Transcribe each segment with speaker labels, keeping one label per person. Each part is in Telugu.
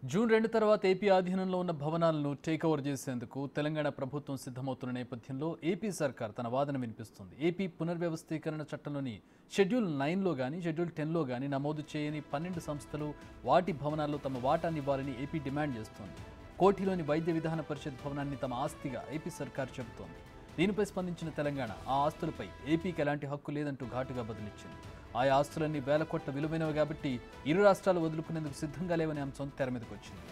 Speaker 1: జూన్ రెండు తర్వాత ఏపీ ఆధీనంలో ఉన్న భవనాలను టేక్ ఓవర్ చేసేందుకు తెలంగాణ ప్రభుత్వం సిద్ధమవుతున్న నేపథ్యంలో ఏపీ సర్కార్ తన వాదన వినిపిస్తుంది ఏపీ పునర్వ్యవస్థీకరణ చట్టంలోని షెడ్యూల్ నైన్లో కానీ షెడ్యూల్ టెన్లో కానీ నమోదు చేయని పన్నెండు సంస్థలు వాటి భవనాల్లో తమ వాటాన్ని ఇవ్వాలని ఏపీ డిమాండ్ చేస్తోంది కోఠిలోని వైద్య విధాన పరిషత్ భవనాన్ని తమ ఆస్తిగా ఏపీ సర్కార్ చెబుతోంది దీనిపై స్పందించిన తెలంగాణ ఆ ఆస్తులపై ఏపీకి ఎలాంటి హక్కు లేదంటూ ఘాటుగా బదులిచ్చింది ఆయా ఆస్తులన్నీ వేల కోట్ల విలువైనవి కాబట్టి ఇరు రాష్ట్రాలు వదులుకునేందుకు సిద్ధంగా లేవనే అంశం తెర మీదకి వచ్చింది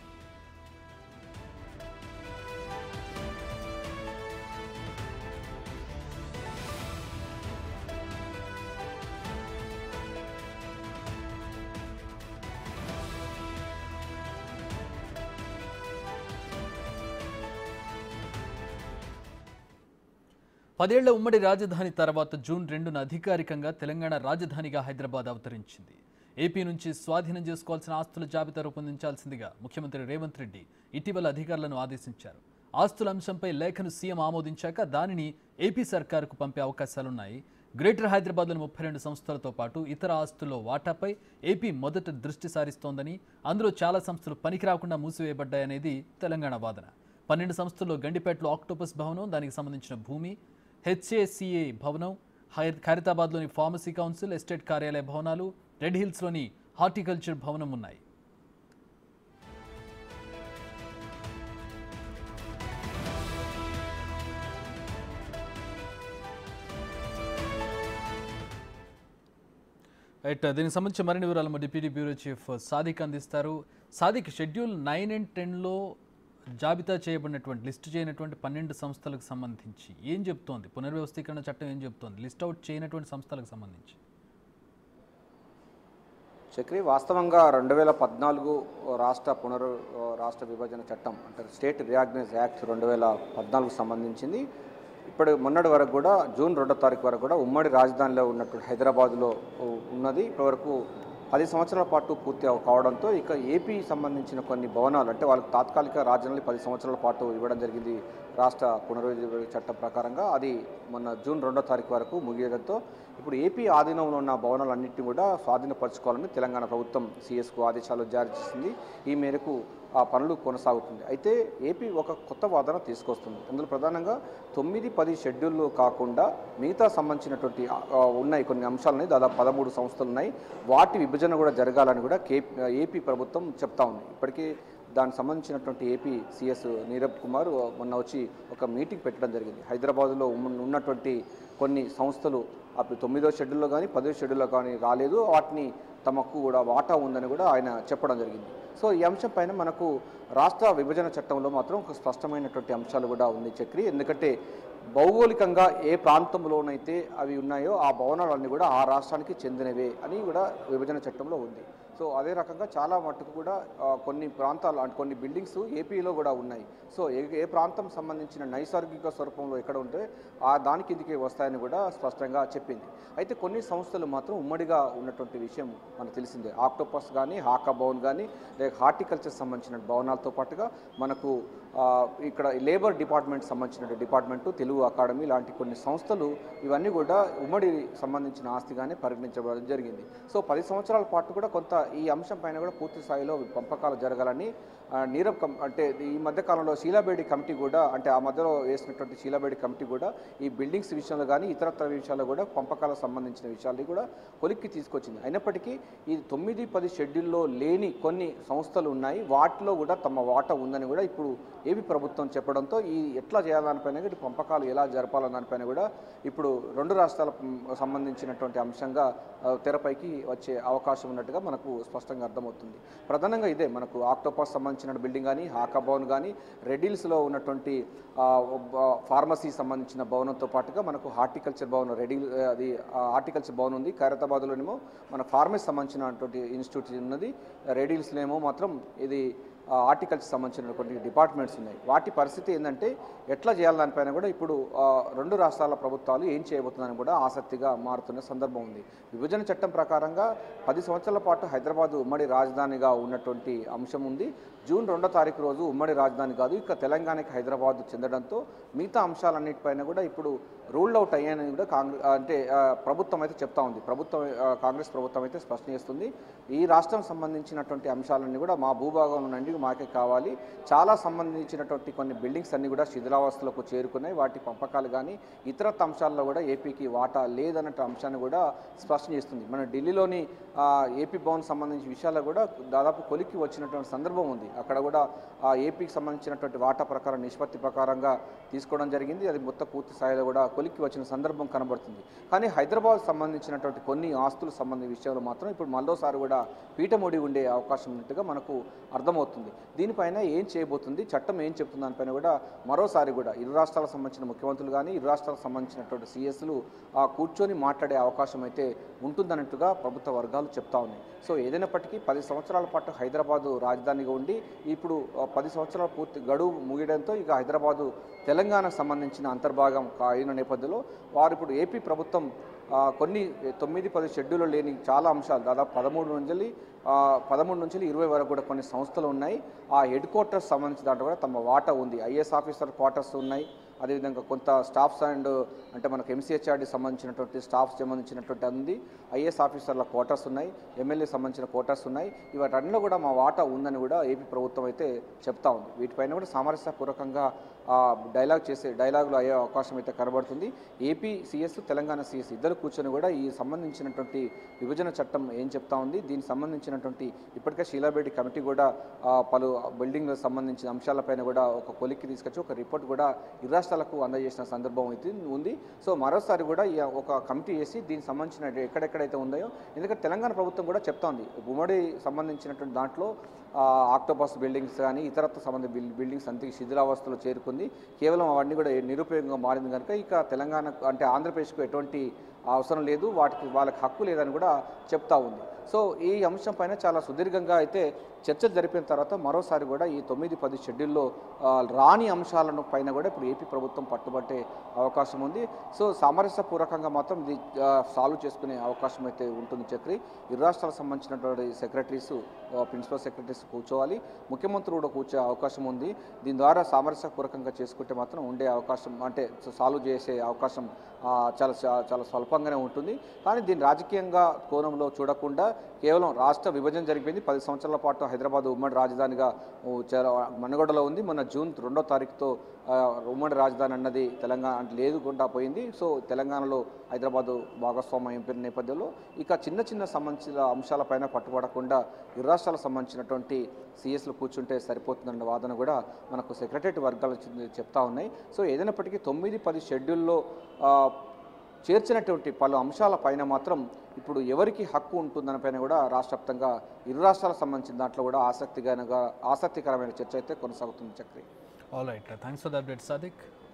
Speaker 1: పదేళ్ల ఉమ్మడి రాజధాని తర్వాత జూన్ రెండున అధికారికంగా తెలంగాణ రాజధానిగా హైదరాబాద్ అవతరించింది ఏపీ నుంచి స్వాధీనం చేసుకోవాల్సిన ఆస్తుల జాబితా రూపొందించాల్సిందిగా ముఖ్యమంత్రి రేవంత్ రెడ్డి ఇటీవల అధికారులను ఆదేశించారు ఆస్తుల అంశంపై లేఖను సీఎం ఆమోదించాక దానిని ఏపీ సర్కారుకు పంపే అవకాశాలున్నాయి గ్రేటర్ హైదరాబాద్లోని ముప్పై రెండు సంస్థలతో పాటు ఇతర ఆస్తుల్లో వాటాపై ఏపీ మొదట దృష్టి సారిస్తోందని అందులో చాలా సంస్థలు పనికి రాకుండా మూసివేయబడ్డాయనేది తెలంగాణ వాదన పన్నెండు సంస్థల్లో గండిపేటలో ఆక్టోపస్ భవనం దానికి సంబంధించిన భూమి హెచ్ఏసిఏ భవనం హై- ఖైరతాబాద్లోని ఫార్మసీ కౌన్సిల్ ఎస్టేట్ కార్యాలయ భవనాలు రెడ్ హిల్స్లోని హార్టికల్చర్ భవనం ఉన్నాయి రైట్ దీనికి సంబంధించి మరిన్ని వివరాలు మా డిప్యూటీ బ్యూరో చీఫ్ సాదిక్ అందిస్తారు సాదిక్ షెడ్యూల్ నైన్ అండ్ టెన్లో జాబితా చేయబడినటువంటి లిస్ట్ చేయనటువంటి పన్నెండు సంస్థలకు సంబంధించి ఏం చెప్తోంది పునర్వ్యవస్థీకరణ చట్టం ఏం చెప్తోంది లిస్ట్ అవుట్ చేయనటువంటి సంస్థలకు సంబంధించి
Speaker 2: చక్రి వాస్తవంగా రెండు వేల పద్నాలుగు రాష్ట్ర పునరు రాష్ట్ర విభజన చట్టం అంటే స్టేట్ రియాగ్నైజ్ యాక్ట్ రెండు వేల పద్నాలుగు సంబంధించింది ఇప్పుడు మొన్నటి వరకు కూడా జూన్ రెండో తారీఖు వరకు కూడా ఉమ్మడి రాజధానిలో ఉన్నటువంటి హైదరాబాద్లో ఉన్నది ఇప్పటివరకు పది సంవత్సరాల పాటు పూర్తి అవ- కావడంతో ఇక ఏపీ సంబంధించిన కొన్ని భవనాలు అంటే వాళ్ళకి తాత్కాలిక రాజధానులు పది సంవత్సరాల పాటు ఇవ్వడం జరిగింది రాష్ట్ర పునర్విభజన చట్టం ప్రకారంగా అది మొన్న జూన్ రెండో తారీఖు వరకు ముగియడంతో ఇప్పుడు ఏపీ ఆధీనంలో ఉన్న భవనాలన్నింటినీ కూడా స్వాధీనపరచుకోవాలని తెలంగాణ ప్రభుత్వం సిఎస్కు ఆదేశాలు జారీ చేసింది ఈ మేరకు ఆ పనులు కొనసాగుతుంది అయితే ఏపీ ఒక కొత్త వాదన తీసుకొస్తుంది అందులో ప్రధానంగా తొమ్మిది పది షెడ్యూళ్ళు కాకుండా మిగతా సంబంధించినటువంటి ఆ, ఆ, ఉన్నాయి కొన్ని అంశాలని దాదాపు పదమూడు సంస్థలు ఉన్నాయి వాటి విభజన కూడా జరగాలని కూడా కే ఏపీ ప్రభుత్వం చెప్తా ఉంది ఇప్పటికీ దానికి సంబంధించినటువంటి ఏపీ సిఎస్ నీరబ్ కుమార్ మొన్న వచ్చి ఒక మీటింగ్ పెట్టడం జరిగింది హైదరాబాద్లో ఉన్న- ఉన్నటువంటి కొన్ని సంస్థలు అప్పుడు తొమ్మిదో షెడ్యూల్లో కానీ పదో షెడ్యూల్లో కానీ రాలేదు వాటిని తమకు కూడా వాటా ఉందని కూడా ఆయన చెప్పడం జరిగింది సో ఈ అంశం పైన మనకు రాష్ట్ర విభజన చట్టంలో మాత్రం ఒక స్పష్టమైనటువంటి అంశాలు కూడా ఉంది చక్రి ఎందుకంటే భౌగోళికంగా ఏ ప్రాంతంలోనైతే అవి ఉన్నాయో ఆ భవనాలన్నీ కూడా ఆ రాష్ట్రానికి చెందినవే అని కూడా విభజన చట్టంలో ఉంది సో అదే రకంగా చాలా మట్టుకు కూడా ఆ, కొన్ని ప్రాంతాలు అంటే కొన్ని బిల్డింగ్స్ ఏపీలో కూడా ఉన్నాయి సో ఏ ఏ ప్రాంతం సంబంధించిన నైసర్గిక స్వరూపంలో ఎక్కడ ఉంటే ఆ దాని కిందికి వస్తాయని కూడా స్పష్టంగా చెప్పింది అయితే కొన్ని సంస్థలు మాత్రం ఉమ్మడిగా ఉన్నటువంటి విషయం మనకు తెలిసిందే ఆక్టోపస్ కానీ హాకా భవన్ కానీ లేక హార్టికల్చర్ సంబంధించిన భవనాలతో పాటుగా మనకు ఆ, ఇక్కడ లేబర్ డిపార్ట్మెంట్ సంబంధించిన డిపార్ట్మెంటు తెలుగు అకాడమీ లాంటి కొన్ని సంస్థలు ఇవన్నీ కూడా ఉమ్మడి సంబంధించిన ఆస్తిగానే పరిగణించబడడం జరిగింది సో పది సంవత్సరాల పాటు కూడా కొంత ఈ అంశం పైన కూడా పూర్తి స్థాయిలో పంపకాలు జరగాలని ఆ, నీరబ్ కం అంటే ఈ మధ్య కాలంలో శీలాబేడి కమిటీ కూడా అంటే ఆ మధ్యలో వేసినటువంటి శీలాబేడి కమిటీ కూడా ఈ బిల్డింగ్స్ విషయంలో కానీ ఇతరత్ర విషయాల్లో కూడా పంపకాలకు సంబంధించిన విషయాల్ని కూడా కొలిక్కి తీసుకొచ్చింది అయినప్పటికీ ఈ తొమ్మిది పది షెడ్యూల్లో లేని కొన్ని సంస్థలు ఉన్నాయి వాటిలో కూడా తమ వాటా ఉందని కూడా ఇప్పుడు ఏపీ ప్రభుత్వం చెప్పడంతో ఈ ఎట్లా చేయాలనిపైన కూడా ఈ పంపకాలు ఎలా జరపాలన్న దానిపైన కూడా ఇప్పుడు రెండు రాష్ట్రాలకు సంబంధించినటువంటి అంశంగా ఆ, తెరపైకి వచ్చే అవకాశం ఉన్నట్టుగా మనకు స్పష్టంగా అర్థమవుతుంది ప్రధానంగా ఇదే మనకు ఆక్టోపస్ సంబంధించిన బిల్డింగ్ కానీ హాకా భవన్ కానీ రెడిల్స్లో ఉన్నటువంటి ఆ, బ- ఫార్మసీ సంబంధించిన భవనంతో పాటుగా మనకు హార్టికల్చర్ భవన్ రెడీ అది ఆ, హార్టికల్చర్ భవన్ ఉంది ఖైరతాబాద్లోనేమో మన ఫార్మసీ సంబంధించినటువంటి ఇన్స్టిట్యూట్ ఉన్నది రెడీల్స్లో ఏమో మాత్రం ఇది ఆ, హార్టికల్చర్ సంబంధించినటువంటి డిపార్ట్మెంట్స్ ఉన్నాయి వాటి పరిస్థితి ఏంటంటే ఎట్లా చేయాలి దానిపైన కూడా ఇప్పుడు ఆ, రెండు రాష్ట్రాల ప్రభుత్వాలు ఏం చేయబోతుందని కూడా ఆసక్తిగా మారుతున్న సందర్భం ఉంది విభజన చట్టం ప్రకారంగా పది సంవత్సరాల పాటు హైదరాబాద్ ఉమ్మడి రాజధానిగా ఉన్నటువంటి అంశం ఉంది జూన్ రెండో తారీఖు రోజు ఉమ్మడి రాజధాని కాదు ఇక తెలంగాణకి హైదరాబాద్ చెందడంతో మిగతా అంశాలన్నిటిపైన కూడా ఇప్పుడు రూల్డ్ అవుట్ అయ్యాయని కూడా కాంగ్రెస్ అంటే ఆ, ప్రభుత్వం అయితే చెప్తా ఉంది ప్రభుత్వం ఆ, కాంగ్రెస్ ప్రభుత్వం అయితే స్పష్టం చేస్తుంది ఈ రాష్ట్రం సంబంధించినటువంటి అంశాలన్నీ కూడా మా భూభాగం నుండి మాకే కావాలి చాలా సంబంధించినటువంటి కొన్ని బిల్డింగ్స్ అన్ని కూడా శిథిలావస్థలకు చేరుకున్నాయి వాటి పంపకాలు కానీ ఇతర అంశాల్లో కూడా ఏపీకి వాటా లేదన్నట్టు అంశాన్ని కూడా స్పష్టం చేస్తుంది మన ఢిల్లీలోని ఆ, ఏపీ భవన్ సంబంధించిన విషయాల్లో కూడా దాదాపు కొలిక్కి వచ్చినటువంటి సందర్భం ఉంది అక్కడ కూడా ఆ ఏపీకి సంబంధించినటువంటి వాటా ప్రకారం నిష్పత్తి ప్రకారంగా తీసుకోవడం జరిగింది అది మొత్తం పూర్తి స్థాయిలో కూడా కొలిక్కి వచ్చిన సందర్భం కనబడుతుంది కానీ హైదరాబాద్ సంబంధించినటువంటి కొన్ని ఆస్తుల సంబంధించిన విషయంలో మాత్రం ఇప్పుడు మరోసారి కూడా పీఠముడి ఉండే అవకాశం ఉన్నట్టుగా మనకు అర్థమవుతుంది దీనిపైన ఏం చేయబోతుంది చట్టం ఏం చెప్తుంది దానిపైన కూడా మరోసారి కూడా ఇరు రాష్ట్రాలకు సంబంధించిన ముఖ్యమంత్రులు కానీ ఇరు రాష్ట్రాలకు సంబంధించినటువంటి సిఎస్లు ఆ కూర్చొని మాట్లాడే అవకాశం అయితే ఉంటుందన్నట్టుగా ప్రభుత్వ వర్గాలు చెప్తా ఉన్నాయి సో ఏదైనప్పటికీ పది సంవత్సరాల పాటు హైదరాబాదు రాజధానిగా ఉండి ఇప్పుడు ఆ, పది సంవత్సరాల పూర్తి గడువు ముగియడంతో ఇక హైదరాబాదు తెలంగాణకు సంబంధించిన అంతర్భాగం కా- అయిన నేపథ్యంలో వారు ఇప్పుడు ఏపీ ప్రభుత్వం ఆ, కొన్ని తొమ్మిది పది షెడ్యూల్లో లేని చాలా అంశాలు దాదాపు పదమూడు నుంచి ఆ, పదమూడు నుంచి ఇరవై వరకు కూడా కొన్ని సంస్థలు ఉన్నాయి ఆ హెడ్ క్వార్టర్స్ సంబంధించిన దాంట్లో కూడా తమ వాటా ఉంది ఐఏఎస్ ఆఫీసర్ క్వార్టర్స్ ఉన్నాయి అదేవిధంగా కొంత స్టాఫ్స్ అండ్ అంటే మనకు ఎంసీహెచ్ఆర్డి సంబంధించినటువంటి స్టాఫ్ సంబంధించినటువంటి ఉంది ఐఏఎస్ ఆఫీసర్ల క్వార్టర్స్ ఉన్నాయి ఎమ్మెల్యే సంబంధించిన క్వార్టర్స్ ఉన్నాయి ఇవన్నీ కూడా మా వాటా ఉందని కూడా ఏపీ ప్రభుత్వం అయితే చెప్తా ఉంది వీటిపైన కూడా సామరస్యపూర్వకంగా ఆ, డైలాగ్ చేసే డైలాగులు అయ్యే అవకాశం అయితే కనబడుతుంది ఏపీ సిఎస్ తెలంగాణ సిఎస్ ఇద్దరు కూర్చొని కూడా ఈ సంబంధించినటువంటి విభజన చట్టం ఏం చెప్తా ఉంది దీనికి సంబంధించినటువంటి ఇప్పటికే శీలాబేడి కమిటీ కూడా ఆ, పలు బిల్డింగ్లకు సంబంధించిన అంశాలపైన కూడా ఒక కొలిక్కి తీసుకొచ్చి ఒక రిపోర్ట్ కూడా ఇరు రాష్ట్రాలకు అందజేసిన సందర్భం అయితే ఉంది సో మరోసారి కూడా ఈ ఒక కమిటీ వేసి దీనికి సంబంధించిన ఎక్కడెక్కడైతే ఉందో ఎందుకంటే తెలంగాణ ప్రభుత్వం కూడా చెప్తా ఉంది ఉమ్మడి సంబంధించినటువంటి దాంట్లో ఆ, ఆక్టోపస్ బిల్డింగ్స్ కానీ ఇతరత్వ సంబంధ బిల్ బిల్డింగ్స్ అంతకి శిథిలావస్థలో చేరుకుంది కేవలం అవన్నీ కూడా నిరుపయోగంగా మారింది కనుక ఇక తెలంగాణ అంటే ఆంధ్రప్రదేశ్కు ఎటువంటి అవసరం లేదు వాటికి వాళ్ళకి హక్కు లేదని కూడా చెప్తా ఉంది సో ఈ అంశం పైన చాలా సుదీర్ఘంగా అయితే చర్చలు జరిపిన తర్వాత మరోసారి కూడా ఈ తొమ్మిది పది షెడ్యూల్లో ఆ, రాని అంశాలను పైన కూడా ఇప్పుడు ఏపీ ప్రభుత్వం పట్టుబట్టే అవకాశం ఉంది సో సామరస్యపూర్వకంగా మాత్రం ఇది ఆ, సాల్వ్ చేసుకునే అవకాశం అయితే ఉంటుంది చక్రి ఇరు రాష్ట్రాలకు సంబంధించినటువంటి సెక్రటరీస్ ప్రిన్సిపల్ సెక్రటరీస్ కూర్చోవాలి ముఖ్యమంత్రి కూడా కూర్చో అవకాశం ఉంది దీని ద్వారా సామరస్యపూర్వకంగా చేసుకుంటే మాత్రం ఉండే అవకాశం అంటే సాల్వ్ చేసే అవకాశం ఆ, చాలా చా- చాలా స్వల్పంగానే ఉంటుంది కానీ దీన్ని రాజకీయంగా కోణంలో చూడకుండా కేవలం రాష్ట్ర విభజన జరిగిపోయింది పది సంవత్సరాల పాటు హైదరాబాద్ ఉమ్మడి రాజధానిగా ఓ, చాలా మనుగడలో ఉంది మన జూన్ రెండో తారీఖుతో ఆ, ఉమ్మడి రాజధాని అన్నది తెలంగాణ అంటే లేదుకుండా పోయింది సో తెలంగాణలో హైదరాబాదు భాగస్వామ్యం అయిపోయిన నేపథ్యంలో ఇక చిన్న చిన్న సంబంధించిన అంశాలపైన పట్టుబడకుండా ఇరు రాష్ట్రాలకు సంబంధించినటువంటి సిఎస్లు కూర్చుంటే సరిపోతుందన్న వాదన కూడా మనకు సెక్రటరీ వర్గాలు చె- చెప్తా ఉన్నాయి సో ఏదైనప్పటికీ తొమ్మిది పది షెడ్యూల్లో ఆ, చేర్చినటువంటి పలు అంశాల పైన మాత్రం ఇప్పుడు ఎవరికి హక్కు ఉంటుందన్న పైన కూడా రాష్ట్ర వ్యాప్తంగా ఇరు రాష్ట్రాలకు సంబంధించిన దాంట్లో కూడా ఆసక్తిగా ఆసక్తికరమైన చర్చ అయితే కొనసాగుతుంది Chakri
Speaker 1: all right thanks for the update Sadiq